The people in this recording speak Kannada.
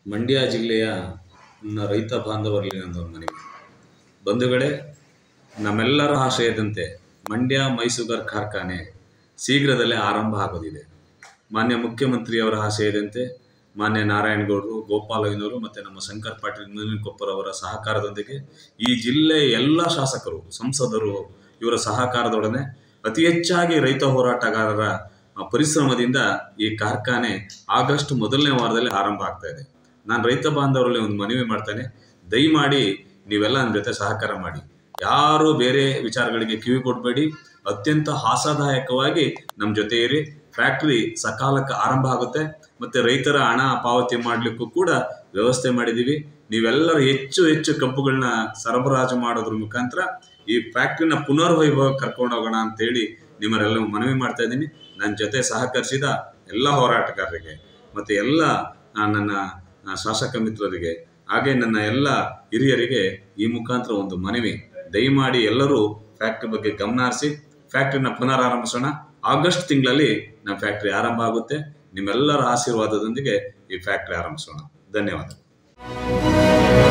ಮಂಡ್ಯ ಜಿಲ್ಲೆಯ ನನ್ನ ರೈತ ಬಾಂಧವರಲ್ಲಿ ನನ್ನೊಂದು ಮನವಿ ಬಂಧುಗಳೇ ನಮ್ಮೆಲ್ಲರ ಆಶಯದಂತೆ ಮಂಡ್ಯ ಮೈಸೂಗರ್ ಕಾರ್ಖಾನೆ ಶೀಘ್ರದಲ್ಲೇ ಆರಂಭ ಆಗೋದಿದೆ ಮಾನ್ಯ ಮುಖ್ಯಮಂತ್ರಿಯವರ ಆಶಯದಂತೆ ಮಾನ್ಯ ನಾರಾಯಣಗೌಡರು ಗೋಪಾಲಯ್ಯನವರು ಮತ್ತು ನಮ್ಮ ಶಂಕರ್ ಪಾಟೀಲ್ ಮುನಿಕೊಪ್ಪರವರ ಸಹಕಾರದೊಂದಿಗೆ ಈ ಜಿಲ್ಲೆಯ ಎಲ್ಲ ಶಾಸಕರು ಸಂಸದರು ಇವರ ಸಹಕಾರದೊಡನೆ ಅತಿ ಹೆಚ್ಚಾಗಿ ರೈತ ಹೋರಾಟಗಾರರ ಆ, ಪರಿಶ್ರಮದಿಂದ ಈ ಕಾರ್ಖಾನೆ ಆಗಸ್ಟ್ ಮೊದಲನೇ ವಾರದಲ್ಲಿ ಆರಂಭ ಆಗ್ತಾ ಇದೆ ನಾನು ರೈತ ಬಾಂಧವರಲ್ಲಿ ಒಂದು ಮನವಿ ಮಾಡ್ತೇನೆ ದಯಮಾಡಿ ನೀವೆಲ್ಲ ನನ್ನ ಜೊತೆ ಸಹಕಾರ ಮಾಡಿ ಯಾರು ಬೇರೆ ವಿಚಾರಗಳಿಗೆ ಕಿವಿ ಕೊಡಬೇಡಿ ಅತ್ಯಂತ ಆಶಾದಾಯಕವಾಗಿ ನಮ್ಮ ಜೊತೆ ಇರಿ ಫ್ಯಾಕ್ಟ್ರಿ ಸಕಾಲಕ್ಕೆ ಆರಂಭ ಆಗುತ್ತೆ ಮತ್ತೆ ರೈತರ ಹಣ ಪಾವತಿ ಮಾಡಲಿಕ್ಕೂ ಕೂಡ ವ್ಯವಸ್ಥೆ ಮಾಡಿದ್ದೀವಿ ನೀವೆಲ್ಲರೂ ಹೆಚ್ಚು ಹೆಚ್ಚು ಕಬ್ಬುಗಳನ್ನ ಸರಬರಾಜು ಮಾಡೋದ್ರ ಮುಖಾಂತರ ಈ ಫ್ಯಾಕ್ಟ್ರಿನ ಪುನರ್ವೈಭವ ಕರ್ಕೊಂಡು ಹೋಗೋಣ ಅಂತೇಳಿ ನಿಮ್ಮರೆಲ್ಲ ಮನವಿ ಮಾಡ್ತಾ ಇದ್ದೀನಿ ನನ್ನ ಜೊತೆ ಸಹಕರಿಸಿದ ಎಲ್ಲ ಹೋರಾಟಗಾರರಿಗೆ ಮತ್ತು ಎಲ್ಲ ಆ, ನನ್ನ ಆ, ಶಾಸಕ ಮಿತ್ರರಿಗೆ ಹಾಗೆ ನನ್ನ ಎಲ್ಲ ಹಿರಿಯರಿಗೆ ಈ ಮುಖಾಂತರ ಒಂದು ಮನವಿ ದಯಮಾಡಿ ಎಲ್ಲರೂ ಫ್ಯಾಕ್ಟ್ರಿ ಬಗ್ಗೆ ಗಮನ ಹರಿಸಿ ಫ್ಯಾಕ್ಟ್ರಿನ ಪುನರಾರಂಭಿಸೋಣ ಆಗಸ್ಟ್ ತಿಂಗಳಲ್ಲಿ ನಮ್ಮ ಫ್ಯಾಕ್ಟ್ರಿ ಆರಂಭ ಆಗುತ್ತೆ ನಿಮ್ಮೆಲ್ಲರ ಆಶೀರ್ವಾದದೊಂದಿಗೆ ಈ ಫ್ಯಾಕ್ಟ್ರಿ ಆರಂಭಿಸೋಣ ಧನ್ಯವಾದ